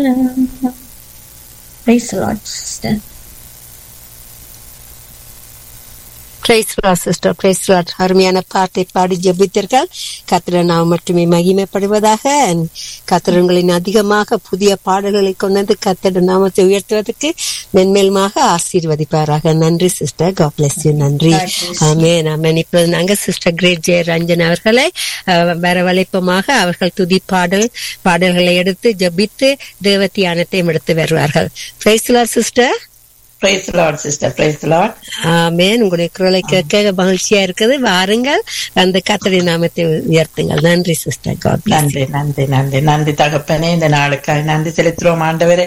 Praise the Lord, sister. Sister praise அருமையான பாட்டை பாடி ஜெபித்தீர்கள் கத்திர நாம் மட்டுமே மகிமைப்படுவதாக கத்திரங்களின் அதிகமாக புதிய பாடல்களை கொண்டு கத்திர நாமத்தை உயர்த்துவதற்கு மென்மேலுமாக ஆசீர்வதிப்பாராக நன்றி சிஸ்டர் காட் பிளஸ் யூ நன்றி ஆமேன் ஆமேன் இப்போது நாங்க சிஸ்டர் கிரேட் ஜெய ரஞ்சன் அவர்களை அஹ், வரவழைப்பமாக அவர்கள் துதி பாடல் பாடல்களை எடுத்து ஜெபித்து தேவ தியானத்தையும் எடுத்து வருவார்கள் praise sister praise Lord sister praise Lord amen உங்களுடைய குரலை கேட்க மகிழ்ச்சியா இருக்குது வாருங்கள் அந்த கத்தடி நாமத்தை உயர்த்துங்கள் நன்றி சிஸ்டர் காட் நன்றி நன்றி நன்றி நன்றி தகப்பனே இந்த நாளுக்காய் நன்றி செலுத்துறோம் ஆண்டவரே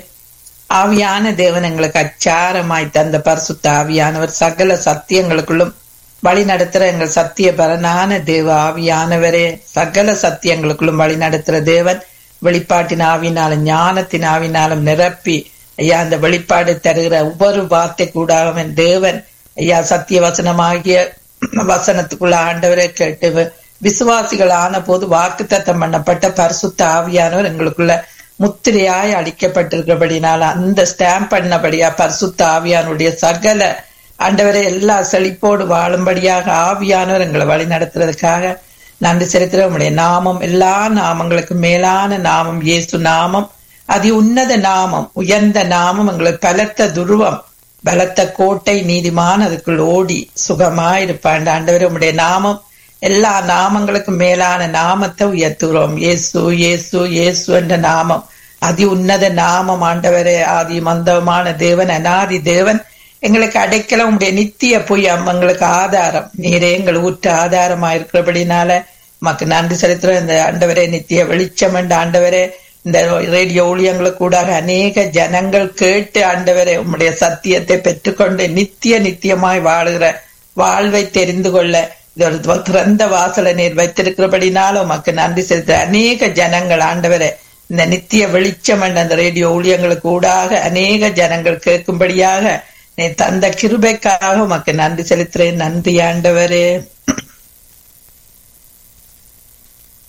ஆவியான தேவன் எங்களுக்கு அச்சாரமாய் தந்த பரிசுத்த ஆவியானவர் சகல சத்தியங்களுக்குள்ளும் வழி நடத்துற எங்கள் சத்திய பரனான தேவ ஆவியானவரே சகல சத்தியங்களுக்குள்ளும் வழி நடத்துற தேவன் வெளிப்பாட்டின் ஆவினாலும் ஞானத்தின் ஆவினாலும் நிரப்பி ஐயா அந்த வெளிப்பாடு தருகிற ஒவ்வொரு வார்த்தை கூடாக தேவன் ஐயா சத்திய வசனமாகிய வசனத்துக்குள்ள ஆண்டவரை கேட்டு விசுவாசிகள் ஆன போது வாக்குத்தத்தம் பண்ணப்பட்ட பரிசுத்த ஆவியானவர் எங்களுக்குள்ள முத்திரையாய் அளிக்கப்பட்டிருக்கிறபடினால அந்த ஸ்டாம்ப் பண்ணபடியா பரிசுத்த ஆவியானுடைய சகல ஆண்டவரை எல்லா செழிப்போடு வாழும்படியாக ஆவியானவர் எங்களை வழி நடத்துறதுக்காக நன்றி செலுத்துற உடைய நாமம் எல்லா நாமங்களுக்கும் மேலான நாமம் இயேசு நாமம் அதி உன்னத நாமம் உயர்ந்த நாமம் எங்களுக்கு பலத்த துருவம் பலத்த கோட்டை நீதிமான் அதுக்குள் ஓடி சுகமாயிருப்பான் ஆண்டவர் உடைய நாமம் எல்லா நாமங்களுக்கும் மேலான நாமத்தை உயர்த்துகிறோம் இயேசு இயேசு இயேசு என்ற நாமம் அதி உன்னத நாமம் ஆண்டவரே ஆதி மந்தமான தேவன் அனாதி தேவன் எங்களுக்கு அடைக்கல உங்களுடைய நித்திய பொய் எங்களுக்கு ஆதாரம் நீரே எங்கள் ஊற்று ஆதாரமா இருக்கிறபடினால மக்கு நன்றி செலுத்துறோம் இந்த ஆண்டவரே நித்திய வெளிச்சம் என்ற ஆண்டவரே இந்த ரேடியோ ஊழியங்களுக்கு கூட அநேக ஜனங்கள் கேட்டு ஆண்டவரே உம்முடைய சத்தியத்தை பெற்றுக்கொண்டு நித்திய நித்தியமாய் வாழுகிற வாழ்வை தெரிந்து கொள்ள இது ஒரு திறந்த வாசலை நீர் வைத்திருக்கிறபடினால உமக்கு நன்றி செலுத்த அநேக ஜனங்கள் ஆண்டவரே இந்த நித்திய வெளிச்சம் என்ற அந்த ரேடியோ ஊழியங்களுக்கு ஊடாக அநேக ஜனங்கள் கேட்கும்படியாக நீ தந்த கிருபைக்காக உமக்கு நன்றி செலுத்துறேன் நன்றி ஆண்டவரே